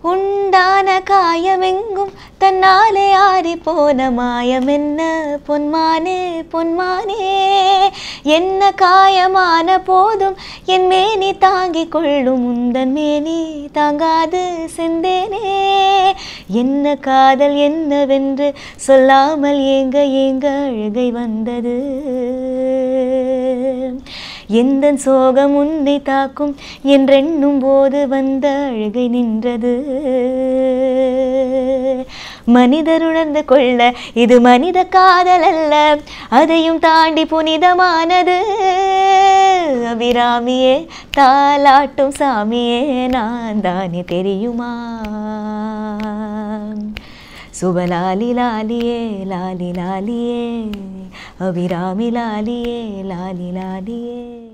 உண்டான காயமெங்கும் தன்னாலே ஆறி போன மாயம் என்ன பொன்மானே பொன்மானே என்ன காயமான போதும் என் மேனி தாங்கிக் கொள்ளும் உந்தன் மேனி தாங்காது செந்தேனே என்ன காதல் என்னவென்று சொல்லாமல் ஏங்க ஏங்க அழுகை வந்தது எந்த சோகம் உன்னை தாக்கும் என்றெண்ணும் போது வந்த அழுகை நின்றது மனிதர் உணர்ந்து கொள்ள இது மனித காதல் அல்ல அதையும் தாண்டி புனிதமானது அபிராமியே தாலாட்டும் சாமியே நான் தானே தெரியுமா சுபலாலி லாலியே லாலி லாலியே அபிராமி லாலியே லாலி லாலியே